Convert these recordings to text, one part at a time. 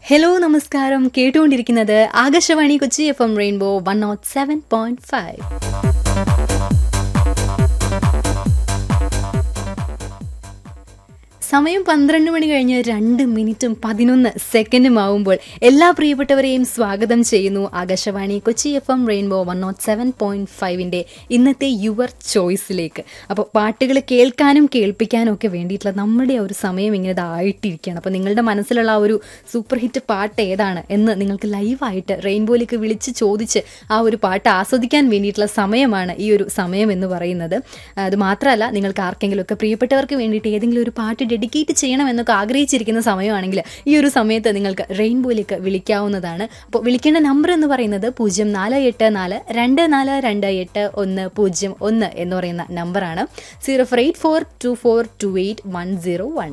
hello നമസ്കാരം കേട്ടുകൊണ്ടിരിക്കുന്നത് Akashvani Kochi F M rainbow one nought seven point five സമയം പന്ത്രണ്ട് മണി കഴിഞ്ഞ് രണ്ട് മിനിറ്റും പതിനൊന്ന് സെക്കൻഡും ആവുമ്പോൾ എല്ലാ പ്രിയപ്പെട്ടവരെയും സ്വാഗതം ചെയ്യുന്നു Akashvani Kochi F M rainbow one nought seven point ഫൈവിൻ്റെ ഇന്നത്തെ യുവർ ചോയ്സിലേക്ക് അപ്പോൾ പാട്ടുകൾ കേൾക്കാനും കേൾപ്പിക്കാനും ഒക്കെ വേണ്ടിയിട്ടുള്ള നമ്മുടെ ഒരു സമയം ഇങ്ങനെ ഇതായിട്ടിരിക്കുകയാണ് അപ്പോൾ നിങ്ങളുടെ മനസ്സിലുള്ള ആ ഒരു സൂപ്പർ ഹിറ്റ് പാട്ട് ഏതാണ് എന്ന് നിങ്ങൾക്ക് ലൈവായിട്ട് റെയിൻബോയിലേക്ക് വിളിച്ച് ചോദിച്ച് ആ ഒരു പാട്ട് ആസ്വദിക്കാൻ വേണ്ടിയിട്ടുള്ള സമയമാണ് ഈ ഒരു സമയം എന്ന് പറയുന്നത് അത് മാത്രമല്ല നിങ്ങൾക്ക് ആർക്കെങ്കിലുമൊക്കെ പ്രിയപ്പെട്ടവർക്ക് വേണ്ടിയിട്ട് ഏതെങ്കിലും ഒരു പാട്ട് ഡെഡിക്കേറ്റ് ചെയ്യണം എന്നൊക്കെ ആഗ്രഹിച്ചിരിക്കുന്ന സമയമാണെങ്കിൽ ഈ ഒരു സമയത്ത് നിങ്ങൾക്ക് റെയിൻബോയിലേക്ക് വിളിക്കാവുന്നതാണ് അപ്പോൾ വിളിക്കേണ്ട നമ്പർ എന്ന് പറയുന്നത് പൂജ്യം നാല് എട്ട് നാല് രണ്ട് നാല് രണ്ട് എട്ട് ഒന്ന് പൂജ്യം ഒന്ന് എന്ന് പറയുന്ന നമ്പറാണ് zero four eight four two four two eight one zero one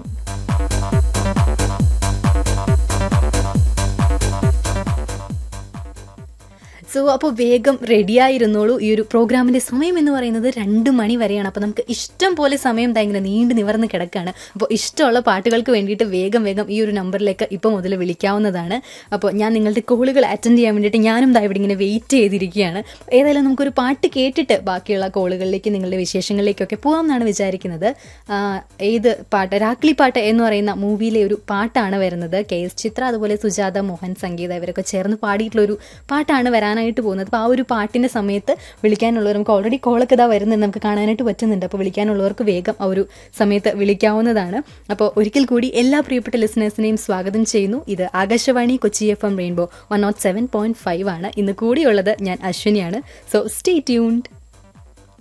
so അപ്പോൾ വേഗം റെഡിയായിരുന്നോളൂ ഈ ഒരു പ്രോഗ്രാമിൻ്റെ സമയം എന്ന് പറയുന്നത് രണ്ട് മണി വരെയാണ് അപ്പോൾ നമുക്ക് ഇഷ്ടം പോലെ സമയം ദാ ഇങ്ങനെ നീണ്ടു നിവർന്ന് കിടക്കുകയാണ് അപ്പോൾ ഇഷ്ടമുള്ള പാട്ടുകൾക്ക് വേണ്ടിയിട്ട് വേഗം വേഗം ഈ ഒരു നമ്പറിലേക്ക് ഇപ്പോൾ മുതൽ വിളിക്കാവുന്നതാണ് അപ്പോൾ ഞാൻ നിങ്ങളുടെ കോളുകൾ അറ്റൻഡ് ചെയ്യാൻ വേണ്ടിയിട്ട് ഞാനും ദാ ഇവിടെ ഇങ്ങനെ വെയിറ്റ് ചെയ്തിരിക്കുകയാണ് ഏതായാലും നമുക്കൊരു പാട്ട് കേട്ടിട്ട് ബാക്കിയുള്ള കോളുകളിലേക്ക് നിങ്ങളുടെ വിശേഷങ്ങളിലേക്കൊക്കെ പോകാം എന്നാണ് വിചാരിക്കുന്നത് ആ, ഏത് പാട്ട് രാക്ലി പാട്ട് എന്ന് പറയുന്ന മൂവിയിലെ ഒരു പാട്ടാണ് വരുന്നത് കെ എസ് ചിത്ര അതുപോലെ സുജാത മോഹൻ സംഗീത ഇവരൊക്കെ ചേർന്ന് പാടിയിട്ടുള്ള ഒരു പാട്ടാണ് വരാനായിട്ട് പോകുന്നത് അപ്പോൾ ആ ഒരു പാട്ടിൻ്റെ സമയത്ത് വിളിക്കാനുള്ളവർ നമുക്ക് ഓൾറെഡി കോളൊക്കെ ഇതാ വരുന്നുണ്ട് നമുക്ക് കാണാനായിട്ട് പറ്റുന്നുണ്ട് അപ്പോൾ വിളിക്കാനുള്ളവർക്ക് വേഗം ആ ഒരു സമയത്ത് വിളിക്കാവുന്നതാണ് അപ്പോൾ ഒരിക്കൽ കൂടി എല്ലാ പ്രിയപ്പെട്ട ലിസണേഴ്സിനെയും സ്വാഗതം ചെയ്യുന്നു ഇത് Akashvani Kochi F M rainbow one nought seven point five ആണ് ഇന്ന് കൂടിയുള്ളത് ഞാൻ അശ്വിനിയാണ് സോ സ്റ്റേ ട്യൂൺഡ്